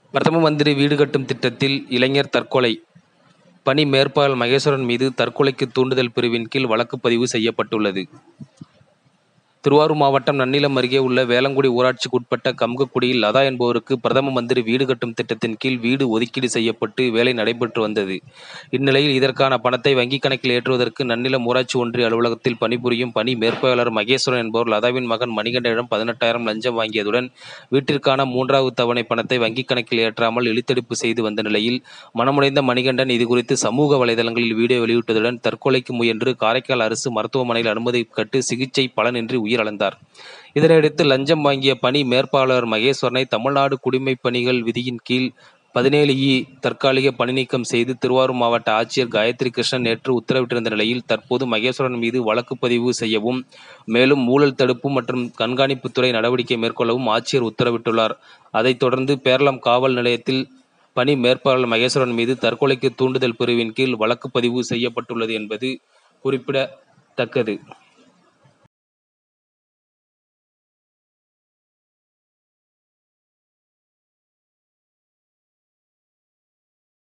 பிரதம மந்திரி வீடு கட்டும் திட்டத்தில் இளைஞர் தற்கொலை பணி மேற்பாளர் மகேஸ்வரன் மீது தற்கொலைக்கு தூண்டுதல் பிரிவின் கீழ் வழக்கு பதிவு செய்யப்பட்டுள்ளது திருவாரூர் மாவட்டம் நன்னிலம் அருகே உள்ள வேலங்குடி ஊராட்சிக்குட்பட்ட கமுகக்குடியில் லதா என்பவருக்கு பிரதம மந்திரி வீடு கட்டும் திட்டத்தின் கீழ் வீடு ஒதுக்கீடு செய்யப்பட்டு வேலை நடைபெற்று வந்தது இந்நிலையில் இதற்கான பணத்தை வங்கிக் கணக்கில் ஏற்றுவதற்கு நன்னிலம் ஊராட்சி ஒன்றிய அலுவலகத்தில் பணிபுரியும் பணி மேற்பாளர் மகேஸ்வரன் என்பவர் லதாவின் மகன் மணிகண்டனிடம் பதினெட்டாயிரம் லஞ்சம் வாங்கியதுடன் வீட்டிற்கான மூன்றாவது தவணை பணத்தை வங்கிக் கணக்கில் ஏற்றாமல் இழுத்தடிப்பு செய்து வந்த நிலையில் மனமுடைந்த மணிகண்டன் இதுகுறித்து சமூக வலைதளங்களில் வீடியோ வெளியிட்டதுடன் தற்கொலைக்கு முயன்று காரைக்கால் அரசு மருத்துவமனையில் அனுமதிக்கப்பட்டு சிகிச்சை பலனின்றி உயிரிழந்தார் இதனையடுத்து லஞ்சம் வாங்கிய பணி மேற்பாளர் மகேஸ்வரனை தமிழ்நாடு குடிமைப் பணிகள் விதியின் கீழ் பதினேழு இ தற்காலிக பணிநீக்கம் செய்து திருவாரூர் மாவட்ட ஆட்சியர் காயத்ரி கிருஷ்ணன் நேற்று உத்தரவிட்டிருந்த நிலையில் தற்போது மகேஸ்வரன் மீது வழக்கு பதிவு செய்யவும் மேலும் ஊழல் தடுப்பு மற்றும் கண்காணிப்புத்துறை நடவடிக்கை மேற்கொள்ளவும் ஆட்சியர் உத்தரவிட்டுள்ளார் அதைத் தொடர்ந்து பேரளம் காவல் நிலையத்தில் பணி மேற்பாளர் மகேஸ்வரன் மீது தற்கொலைக்கு தூண்டுதல் பிரிவின் கீழ் வழக்கு பதிவு செய்யப்பட்டுள்ளது என்பது குறிப்பிடத்தக்கது